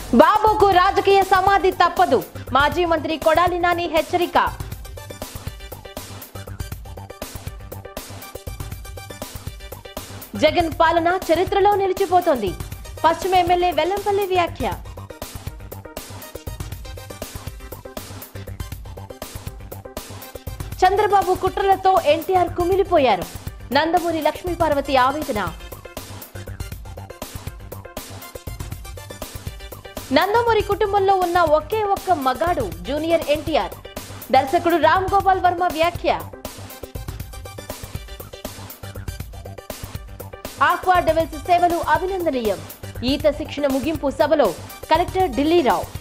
బాబుకు రాజకీయ సమాధి తప్పదు మాజీ మంత్రి కొడాలి నాని హెచ్చరిక జగన్ పాలన చరిత్రలో నిలిచిపోతోంది పశ్చిమ ఎమ్మెల్యే వెల్లంపల్లి వ్యాఖ్య చంద్రబాబు కుట్రలతో ఎన్టీఆర్ కుమిలిపోయారు నందమూరి లక్ష్మీపార్వతి ఆవేదన నందమూరి కుటుంబంలో ఉన్న ఒకే ఒక్క మగాడు జూనియర్ ఎన్టీఆర్ దర్శకుడు రామ్ గోపాల్ వర్మ వ్యాఖ్య ఆక్వా డెవెల్స్ సేవలు అభినందనీయం ఈత శిక్షణ ముగింపు సభలో కలెక్టర్ ఢిల్లీరావు